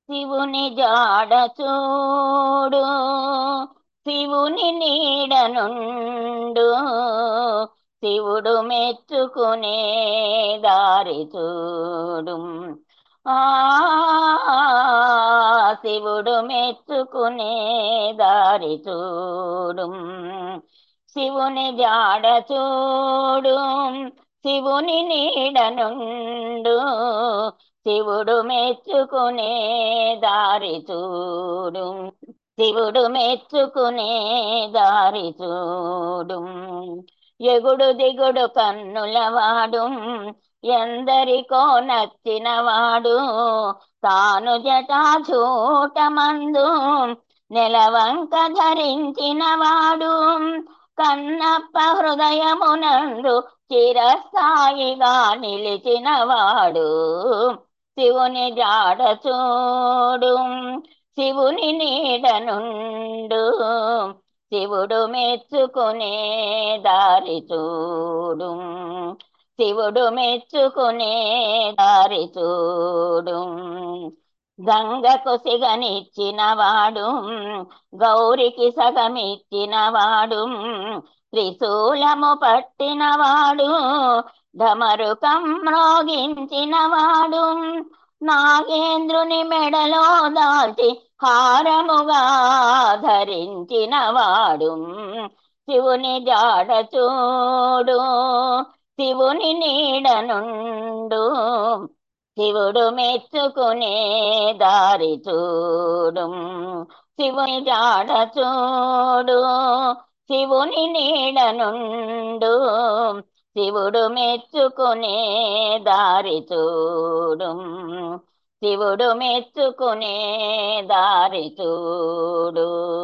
శివుని జాడ చూడు శివుని నీడనుండు శివుడు మెచ్చుకునే దారి చూడు ఆ శివుడు మెచ్చుకునే దారి చూడు శివుని జాడ చూడు శివుని నీడనుండు శివుడు మెచ్చుకునే దారి చూడు శివుడు మెచ్చుకునే దారి చూడు ఎగుడు దిగుడు కన్నులవాడు ఎందరికో నచ్చినవాడు తాను జటా చూటమందు నెలవంక ధరించినవాడు కన్నప్ప హృదయమునందు చిరస్థాయిగా నిలిచినవాడు శివుని జాడ చూడు శివుని నీడనుండు శివుడు మెచ్చుకునే దారి చూడు శివుడు మెచ్చుకునే దారి చూడు గంగకు సిగనిచ్చినవాడు గౌరికి సగమిచ్చినవాడు త్రిశూలము పట్టినవాడు ఢమరుకం మ్రోగించినవాడు నాగేంద్రుని మెడలో దాల్చి హారముగా ధరించినవాడు శివుని జాడ చూడు శివుని నీడనుండు శివుడు మెచ్చుకునే దారి చూడు శివుని జాడ చూడు శివుని నీడనుండు శివుడు మెచ్చుకునే దారి చూడు శివుడు మెచ్చుకునే దారి చూడు